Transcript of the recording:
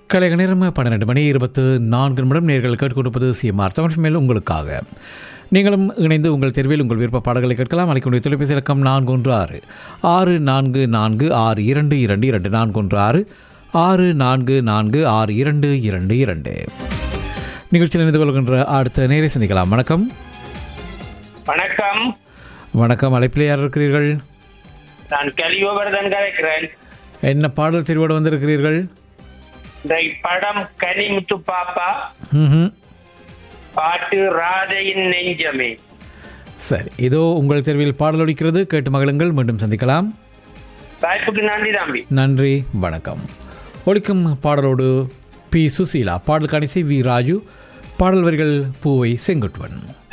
கலைக நேரம் பன்னிரெண்டு மணி இருபத்து நான்கு நிமிடம் நேர்கள் கேட்டுக்கொண்டிருப்பது சிஎம்ஆர் தமிழ் மேல் உங்களுக்காக நீங்களும் இணைந்து உங்கள் தேர்வில் உங்கள் விருப்ப பாடல்களை கேட்கலாம் அழைக்கக்கூடிய தொலைபேசி இலக்கம் நான்கு ஒன்று ஆறு ஆறு நான்கு நான்கு ஆறு இரண்டு இரண்டு இரண்டு நான்கு ஒன்று ஆறு ஆறு நான்கு நான்கு ஆறு இரண்டு இரண்டு இரண்டு நிகழ்ச்சியில் இணைந்து கொள்கின்ற அடுத்த நேரை சந்திக்கலாம் வணக்கம் வணக்கம் வணக்கம் அழைப்பிலே யார் இருக்கிறீர்கள் நான் கலியோவர்தன் கலைக்கிறேன் என்ன பாடல் தெரிவோடு வந்திருக்கிறீர்கள் இந்த படம் கனிமுத்து பாப்பா ம்ஹும். பாட்டு ராதையின் நெஞ்சமே சரி இதோ உங்கள் தேர்வில் பாடல் ஒலிக்கிறது கேட்டு மகளுங்கள் மீண்டும் சந்திக்கலாம் வாய்ப்புக்கு நன்றி தம்பி நன்றி வணக்கம் ஒலிக்கும் பாடலோடு பி சுசீலா பாடல் கணிசி வி ராஜு பாடல் வரிகள் பூவை செங்குட்டுவன்